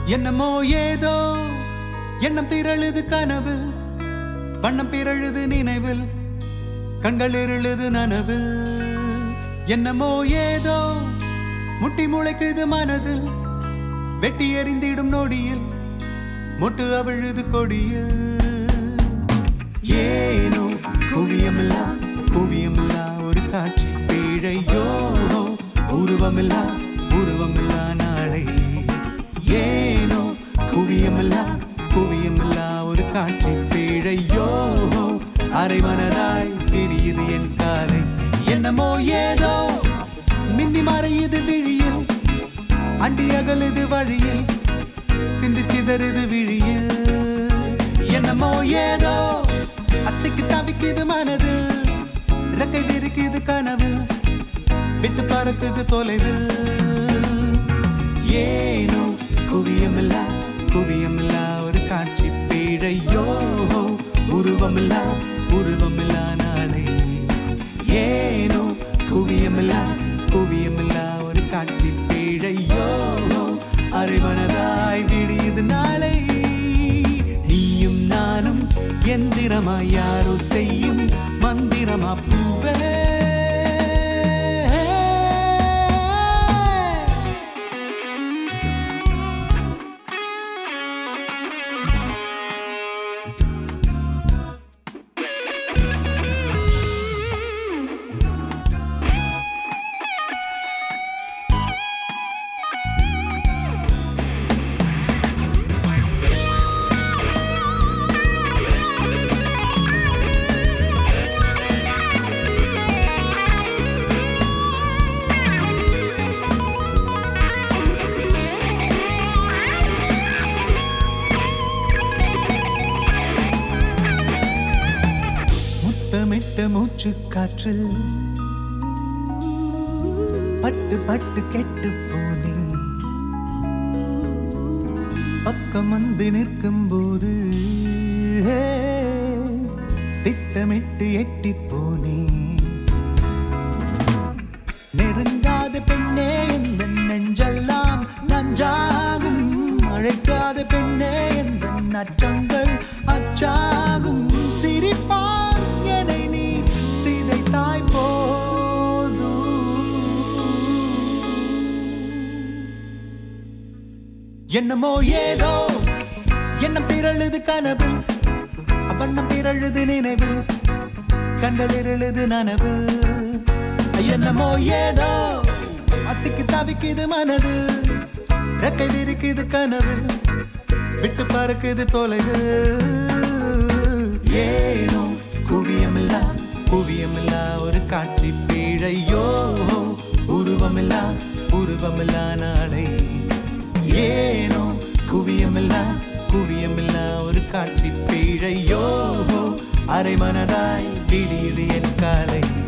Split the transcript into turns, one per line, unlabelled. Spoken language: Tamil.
என்னமோ ஏதோ எண்ணம் திரழுது கனவு வண்ணம் பிறழுது நினைவில் கண்கள் இருளுது நனவில் என்னமோ ஏதோ முட்டி முளைக்குது மனதில் வெட்டி எறிந்திடும் நொடியில் முட்டு அவிழுது கொடியில் ஏனோ குவியமில்லா குவியமில்லா ஒரு காட்சி பேழையோ உருவமில்லா உருவமில்லா நாளை ஏனோ குவியமில்லா குவியமில்லா ஒரு காட்சி பேழையோ அரைமனதாய் பிடியுது என் காலை என்னமோ ஏதோ மின்னி மறையுது விழியில் அண்டி அகலுது வழியில் சிந்து சிதறுது விழியில் என்னமோ ஏதோ அசைக்கு தவிக்குது மனது ரெக்கை விரிக்குது கனவில் விட்டு பறக்குது தொலைவில் ஏனோ குவியமில்லா குவியமில்லா ஒரு காட்சி பேழையோ உருவமில்லா உருவமில்லா நாளை ஏனோ குவியமில்லா குவியமில்லா ஒரு காட்சி பேழையோ அறிவனதாய் விடியுது நாளை நீயும் நானும் எந்திரமா யாரோ செய்யும் மந்திரமா பூவே முத்தமிட்ட மூச்சு காற்றில் பட்டு பட்டு கெட்டு போனே பக்கம் வந்து நிற்கும் போது திட்டமிட்டு எட்டி போனே நெருங்காத பெண்ணே எந்த நெஞ்செல்லாம் நஞ்சாகும் அழைக்காத பெண்ணே எந்த நற்றங்கள் அச்சாகும் சிரிப்பான் என்னை நீ சிதைத்தாய் போதும் என்னமோ ஏதோ எண்ணம் திரழுது கனவில் வண்ணம் திரழுது நினைவில் கண்கள் இருளுது நனவு என்னமோ ஏதோ அச்சுக்கு தவிக்குது மனது ரெக்கை விரிக்குது கனவில் விட்டு பறக்குது தொலைவு ஏனோ குவியமில்லா குவியமில்லா ஒரு காட்சி பேழையோ உருவமில்லா உருவமில்லா நாளை ஏனோ குவியமில்லா குவியமில்லா ஒரு காட்சி பேழையோ அரை மனதாய் விடியுது என் காலை